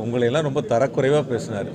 உங்களையெல்லாம் ரொம்ப தரக்குறைவாக பேசினார்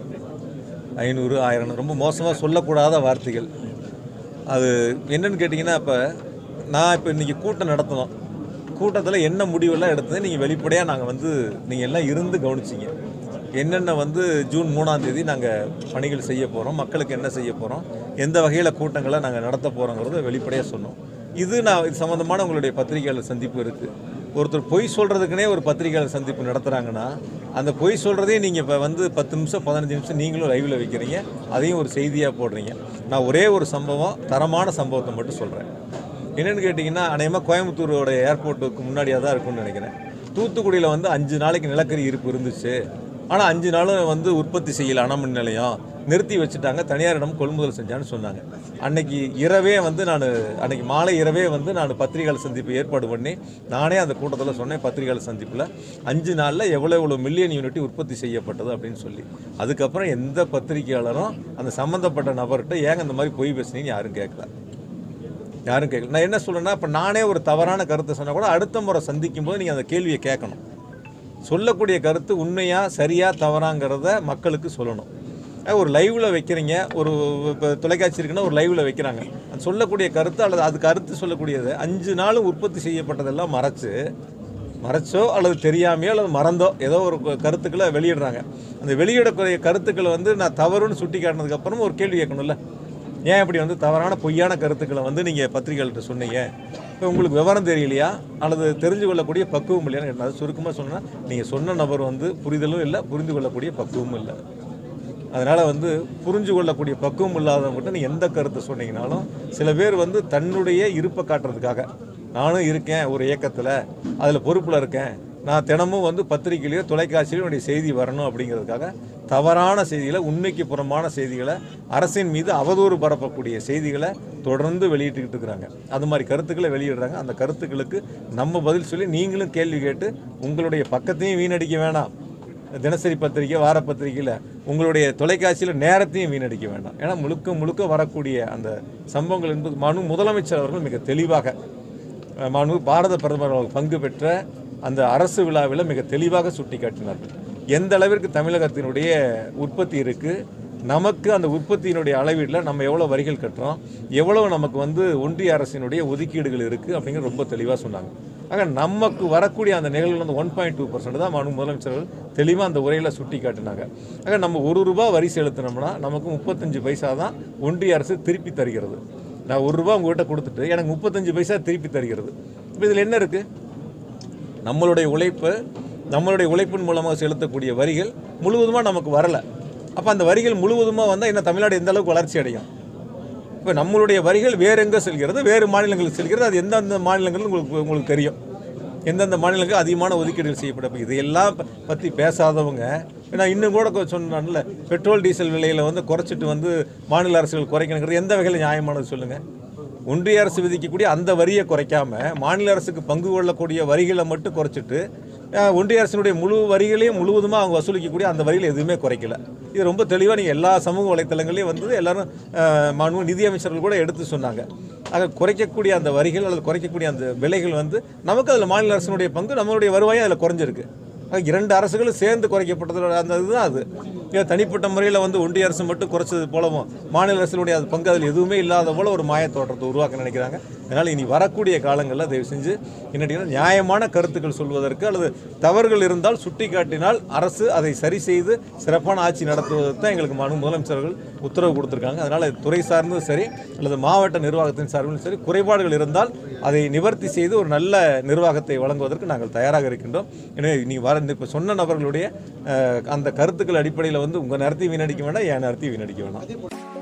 ஐநூறு ஆயிரம் ரொம்ப மோசமாக சொல்லக்கூடாத வார்த்தைகள் அது என்னன்னு கேட்டிங்கன்னா இப்போ நான் இப்போ இன்றைக்கி கூட்டம் நடத்தினோம் கூட்டத்தில் என்ன முடிவெல்லாம் எடுத்தது நீங்கள் வெளிப்படையாக நாங்கள் வந்து நீங்கள் எல்லாம் இருந்து கவனிச்சிங்க என்னென்ன வந்து ஜூன் மூணாம் தேதி நாங்கள் பணிகள் செய்ய போகிறோம் மக்களுக்கு என்ன செய்ய போகிறோம் எந்த வகையில் கூட்டங்களை நாங்கள் நடத்த போகிறோங்கிறத வெளிப்படையாக சொன்னோம் இது நான் இது சம்மந்தமான உங்களுடைய பத்திரிகையாளர் சந்திப்பு இருக்குது ஒருத்தர் பொய் சொல்கிறதுக்குனே ஒரு பத்திரிகையாளர் சந்திப்பு நடத்துகிறாங்கன்னா அந்த பொய் சொல்கிறதே நீங்கள் இப்போ வந்து பத்து நிமிஷம் பதினஞ்சு நிமிஷம் நீங்களும் லைவில் வைக்கிறீங்க அதையும் ஒரு செய்தியாக போடுறீங்க நான் ஒரே ஒரு சம்பவம் தரமான சம்பவத்தை மட்டும் சொல்கிறேன் என்னென்னு கேட்டிங்கன்னா அநேகமாக கோயம்புத்தூரோட ஏர்போர்ட்டுக்கு முன்னாடியாக தான் இருக்கும்னு நினைக்கிறேன் தூத்துக்குடியில் வந்து அஞ்சு நாளைக்கு நிலக்கரி இருப்பு இருந்துச்சு ஆனால் அஞ்சு நாளும் வந்து உற்பத்தி செய்யல அணுமின் நிலையம் நிறுத்தி வச்சுட்டாங்க தனியாரிடம் கொள்முதல் செஞ்சான்னு சொன்னாங்க அன்னைக்கு இரவே வந்து நான் அன்னைக்கு மாலை இரவே வந்து நான் பத்திரிகையாளர் சந்திப்பு ஏற்பாடு பண்ணி நானே அந்த கூட்டத்தில் சொன்னேன் பத்திரிகையாளர் சந்திப்பில் அஞ்சு நாளில் எவ்வளோ எவ்வளோ மில்லியன் யூனிட் உற்பத்தி செய்யப்பட்டது அப்படின்னு சொல்லி அதுக்கப்புறம் எந்த பத்திரிகையாளரும் அந்த சம்மந்தப்பட்ட நபர்கிட்ட ஏங்க இந்த மாதிரி பொய் பேசுனீங்கன்னு யாரும் கேட்கல யாரும் கேட்கல நான் என்ன சொல்றேன்னா இப்போ நானே ஒரு தவறான கருத்தை சொன்னால் கூட அடுத்த முறை சந்திக்கும் போது நீங்கள் அந்த கேள்வியை கேட்கணும் சொல்லக்கூடிய கருத்து உண்மையா சரியா தவறாங்கிறத மக்களுக்கு சொல்லணும் அஹ் ஒரு லைவில் வைக்கிறீங்க ஒரு இப்போ தொலைக்காட்சி இருக்குன்னா ஒரு லைவில் வைக்கிறாங்க அது சொல்லக்கூடிய கருத்து அல்லது அதுக்கு கருத்து சொல்லக்கூடியது அஞ்சு நாளும் உற்பத்தி செய்யப்பட்டதெல்லாம் மறைச்சு மறைச்சோ அல்லது தெரியாமையோ அல்லது மறந்தோ ஏதோ ஒரு கு- கருத்துக்களை வெளியிடுறாங்க அந்த வெளியிடக்கூடிய கருத்துக்களை வந்து நான் தவறுன்னு சுட்டி காட்டினதுக்கப்புறம் ஒரு கேள்வி கேட்கணும்ல ஏன் இப்படி வந்து தவறான பொய்யான கருத்துக்களை வந்து நீங்கள் பத்திரிகைகள்கிட்ட சொன்னீங்க இப்போ உங்களுக்கு விவரம் தெரியலையா அல்லது தெரிஞ்சு கொள்ளக்கூடிய பக்குவம் இல்லையான்னு கேட்டேன். அது சுருக்கமாக சொன்னால் நீங்கள் சொன்ன நபர் வந்து புரிதலும் இல்லை புரிந்து கொள்ளக்கூடிய பக்குவமும் இல்லை அதனால் வந்து புரிஞ்சு கொள்ளக்கூடிய பக்குவம் இல்லாதவங்ககிட்ட நீ எந்த கருத்தை சொன்னீங்கனாலும் சில பேர் வந்து தன்னுடைய இருப்பை காட்டுறதுக்காக நானும் இருக்கேன் ஒரு இயக்கத்தில் அதில் பொறுப்பில் இருக்கேன் நான் தினமும் வந்து பத்திரிகையிலையோ தொலைக்காட்சியிலையோ என்னுடைய செய்தி வரணும் அப்படிங்கிறதுக்காக தவறான செய்திகளை உண்மைக்கு புறம்பான செய்திகளை அரசின் மீது அவதூறு பரப்பக்கூடிய செய்திகளை தொடர்ந்து வெளியிட்டுக்கிட்டு இருக்கிறாங்க அது மாதிரி கருத்துக்களை வெளியிடுறாங்க அந்த கருத்துக்களுக்கு நம்ம பதில் சொல்லி நீங்களும் கேள்வி கேட்டு உங்களுடைய பக்கத்தையும் வீணடிக்க வேணாம் தினசரி பத்திரிக்கை வார பத்திரிக்கையில் உங்களுடைய தொலைக்காட்சியில் நேரத்தையும் வீணடிக்க வேண்டாம் ஏன்னா முழுக்க முழுக்க வரக்கூடிய அந்த சம்பவங்கள் என்பது மனு முதலமைச்சர் அவர்கள் மிக தெளிவாக அஹ், மனு பாரத பிரதமர் அவர்கள் பங்கு பெற்ற அந்த அரசு விழாவில் மிக தெளிவாக சுட்டி காட்டினார்கள் எந்த அளவிற்கு தமிழகத்தினுடைய உற்பத்தி இருக்குது நமக்கு அந்த உற்பத்தியினுடைய அளவீட்டில் நம்ம எவ்வளோ வரிகள் கட்டுறோம் எவ்வளவு நமக்கு வந்து ஒன்றிய அரசினுடைய ஒதுக்கீடுகள் இருக்குது அப்படிங்கிறது ரொம்ப தெளிவாக சொன்னாங்க ஆக நமக்கு வரக்கூடிய அந்த நிகழ்வு வந்து ஒன் பாயிண்ட் டூ பர்சன்ட் தான் மனு முதலமைச்சர்கள் தெளிவாக அந்த உரையில் சுட்டி காட்டினாங்க ஆக நம்ம ஒரு ரூபாய் வரி செலுத்தினோம்னா நமக்கு முப்பத்தஞ்சு பைசா தான் ஒன்றிய அரசு திருப்பி தருகிறது நான் ஒரு ரூபா உங்ககிட்ட கொடுத்துட்டு எனக்கு முப்பத்தஞ்சு பைசா திருப்பி தருகிறது இப்போ இதில் என்ன இருக்குது நம்மளுடைய உழைப்பு நம்மளுடைய உழைப்பின் மூலமாக செலுத்தக்கூடிய வரிகள் முழுவதுமாக நமக்கு வரல அப்போ அந்த வரிகள் முழுவதுமாக வந்தால் என்ன தமிழ்நாடு எந்த அளவுக்கு வளர்ச்சி அடையும் இப்போ நம்மளுடைய வரிகள் வேறு எங்கே செல்கிறது வேறு மாநிலங்களுக்கு செல்கிறது அது எந்தெந்த மாநிலங்கள் உங்களுக்கு உங்களுக்கு தெரியும் எந்தெந்த மாநிலங்களுக்கு அதிகமான ஒதுக்கீடுகள் செய்யப்படும் இதையெல்லாம் ப- பற்றி பேசாதவங்க நான் இன்னும் கூட கொ- சொன்னேன்ல பெட்ரோல் டீசல் விலையில் வந்து குறைச்சிட்டு வந்து மாநில அரசுகள் குறைக்கணுங்கிறது எந்த வகையில் நியாயமானது சொல்லுங்கள் ஒன்றிய அரசு விதிக்கக்கூடிய அந்த வரியை குறைக்காம மாநில அரசுக்கு பங்கு கொள்ளக்கூடிய வரிகளை மட்டும் குறைச்சிட்டு அஹ், ஒன்றிய அரசினுடைய முழு வரிகளையும் முழுவதுமாக அவங்க வசூலிக்கக்கூடிய அந்த வரிகளை எதுவுமே குறைக்கல இது ரொம்ப தெளிவாக நீங்கள் எல்லா சமூக வலைத்தளங்களையும் வந்து எல்லாரும் அஹ், மாண்பு நிதியமைச்சர்கள் கூட எடுத்து சொன்னாங்க ஆக குறைக்கக்கூடிய அந்த வரிகள் அல்லது குறைக்கக்கூடிய அந்த விலைகள் வந்து நமக்கு அதில் மாநில அரசினுடைய பங்கு நம்மளுடைய வருவாயும் அதில் குறைஞ்சிருக்கு ஆக இரண்டு அரசுகளும் சேர்ந்து குறைக்கப்பட்டதோட அந்த இதுதான் அது இது தனிப்பட்ட முறையில் வந்து ஒன்றிய அரசு மட்டும் குறைச்சது போலவும் மாநில அரசினுடைய அது பங்கு அதில் எதுவுமே இல்லாத போல ஒரு மாய தோற்றத்தை உருவாக்க நினைக்கிறாங்க அதனால் இனி வரக்கூடிய காலங்களில் தயவு செஞ்சு என்னடினா நியாயமான கருத்துக்கள் சொல்வதற்கு அல்லது தவறுகள் இருந்தால் சுட்டி காட்டினால் அரசு அதை சரி செய்து சிறப்பான ஆட்சி நடத்துவதற்கு தான் எங்களுக்கு மனு முதலமைச்சர்கள் உத்தரவு கொடுத்துருக்காங்க அதனால் துறை சார்ந்தும் சரி அல்லது மாவட்ட நிர்வாகத்தின் சார்பிலும் சரி குறைபாடுகள் இருந்தால் அதை நிவர்த்தி செய்து ஒரு நல்ல நிர்வாகத்தை வழங்குவதற்கு நாங்கள் தயாராக இருக்கின்றோம் எனவே நீ வர இப்போ சொன்ன நபர்களுடைய அஹ், அந்த கருத்துக்கள் அடிப்படையில் வந்து உங்கள் நேரத்தையும் வீணடிக்க வேண்டாம் என் நேரத்தையும் வீணடிக்க வேண்டாம்